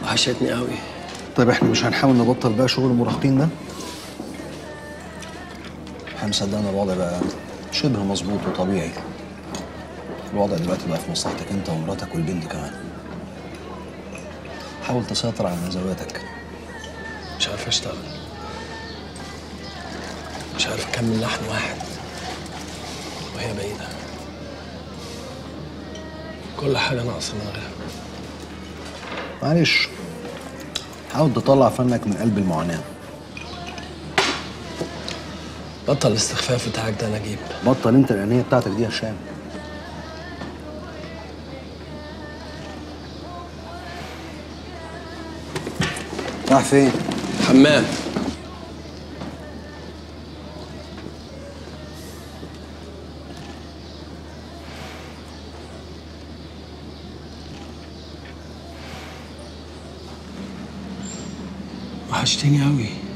وحشتني قوي طيب احنا مش هنحاول نبطل بقى شغل المراهقين ده احنا مصدقنا الوضع بقى شبه مظبوط وطبيعي الوضع دلوقتي بقى في مصلحتك انت ومراتك والبنت كمان حاول تسيطر على نزواتك مش عارف اشتغل مش عارف اكمل لحن واحد وهي بعيدة كل حاجة ناقصة من غيرها معلش حاول تطلع فنك من قلب المعاناة بطل الاستخفاف بتاعك ده نجيب بطل انت الانانية بتاعتك دي يا هشام راح فين؟ حمام وحشتني قوي